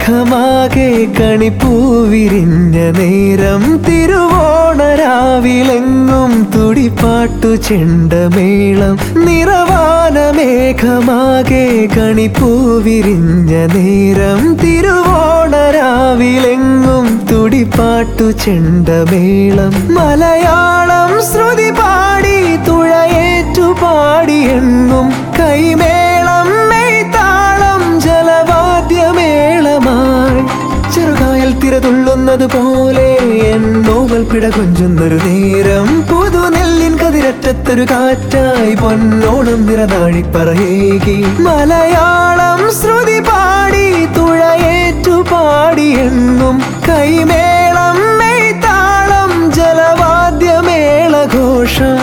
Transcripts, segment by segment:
മേഘമാകെ കണിപ്പൂവിരിഞ്ഞ നേരം തിരുവോണരാവിലെങ്ങും തുടിപ്പാട്ടു ചെണ്ടമേളം നിറവാന മേഘമാകെ കണിപ്പൂവിരിഞ്ഞ നേരം തിരുവോണരാവിലെങ്ങും തുടിപ്പാട്ടു ചെണ്ടമേളം മലയാളം ശ്രുതി പാടി തുഴയേറ്റു പാടി എങ്ങും കൈമേളം മെയ്താളം ജലവാദ്യമേളമായി ചെറുകായൽ തിരതുള്ളുന്നത് പോലെ എന്നോവൽ പിട കൊഞ്ചുന്നൊരു നേരം പുതുനെല്ലിൻ കതിരറ്റത്തൊരു കാറ്റായി പൊന്നോണം നിറനാഴി പറയേകി മലയാളം ശ്രുതി പാടി തുഴയേറ്റു പാടി എങ്ങും കൈമേളം മെയ്താളം ജലവാദ്യമേളഘോഷം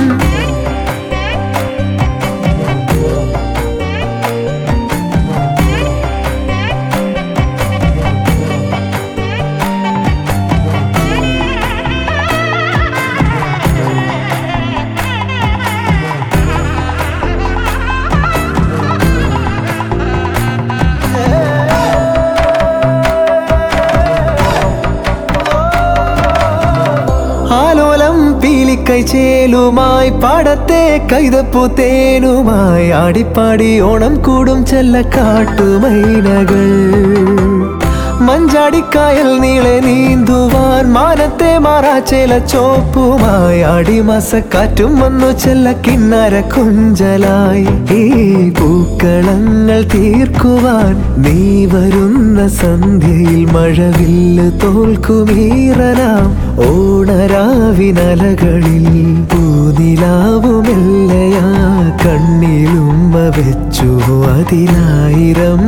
ആലോലം പീലിക്കൈ ചേലുമായി പാടത്തെ കൈതപ്പു തേനുമായി ആടിപ്പാടി ഓണം കൂടും ചെല്ല കാട്ടുമൈനകൾ മഞ്ചാടിക്കായൽ നീളെ നീന്തുവാൻ മാനത്തെ മാറാച്ചേല ചോപ്പുമായി ആടിമാസക്കാറ്റും വന്നു ചെല്ല കിണ്ണര കുഞ്ചലായി ഈ പൂക്കളങ്ങൾ തീർക്കുവാൻ നീ വരുന്ന സന്ധ്യയിൽ മഴവില്ല് തോൽക്കുമീറനാം ഓണരാവിനലകളിൽ പൂനിലാവുമെല്ലയാ കണ്ണിലുമ്മ വെച്ചു അതിനായിരം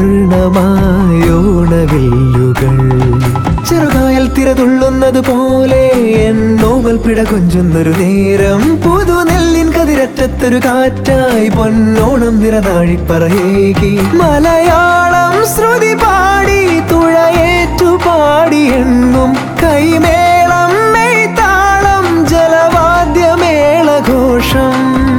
വർണ്ണമായോണവില്ലുകൾ ചെറുകായൽ തിരതുള്ളുന്നത് പോലെ എന്നോവൽ പിട കൊഞ്ചുന്നൊരു നേരം പുതുനെല്ലിൻ കതിരറ്റത്തൊരു കാറ്റായി പൊന്നോണം നിറനാഴി പറയേകി മലയാളം ശ്രുതി പാടി തുഴയേറ്റു പാടി എങ്ങും കൈമേളം മെയ്താളം ജലവാദ്യമേളഘോഷം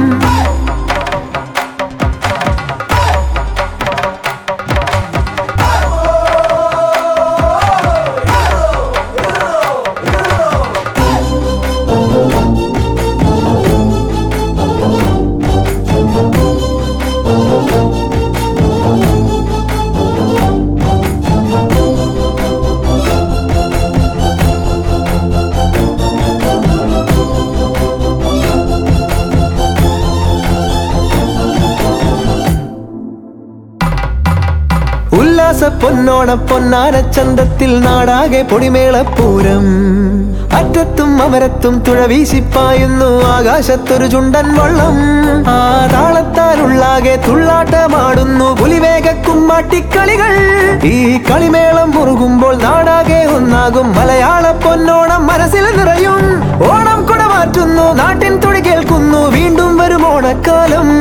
ഉല്ലാസ പൊന്നോണ പൊന്നാന ചന്തത്തിൽ നാടാകെ പൊടിമേളപ്പൂരം അറ്റത്തും അമരത്തും തുഴ വീശിപ്പായുന്നു ആകാശത്തൊരു ചുണ്ടൻ വള്ളം ആ താളത്താലുള്ളാകെ തുള്ളാട്ടമാടുന്നു പുലിവേഗ കുമ്മാട്ടിക്കളികൾ ഈ കളിമേളം മുറുകുമ്പോൾ നാടാകെ ഒന്നാകും മലയാള പൊന്നോണം മനസ്സിൽ നിറയും ഓണം കുട മാറ്റുന്നു നാട്ടിൻ തുടി കേൾക്കുന്നു വീണ്ടും വരും ഓണക്കാലം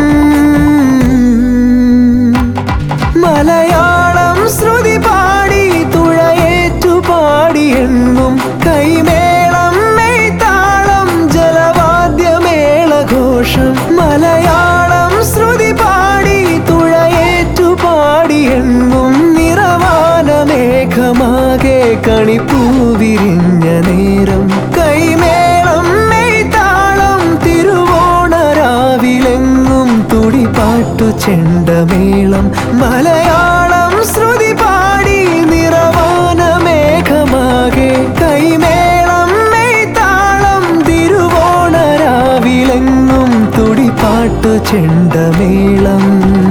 മലയാളം ശ്രുതി പാടി തുഴയേറ്റു പാടി എങ്ങും കൈമേളം മെയ്താളം ജലവാദ്യമേളഘോഷം മലയാളം ശ്രുതി പാടി തുഴയേറ്റു പാടി എങ്ങും നിറവാന മേഘമാകെ കണിപ്പൂവിരിഞ്ഞ നേരം കൈമേളം മെയ്താളം തിരുവോണരാവിലെങ്ങും തുടിപ്പാട്ടു ചെണ്ടമേളം മലയാളം ശ്രുതി പാടി നിറവാന മേഘമാകെ കൈമേളം മെയ്താളം തിരുവോണരാവിലെങ്ങും തുടിപ്പാട്ടു ചെണ്ടമേളം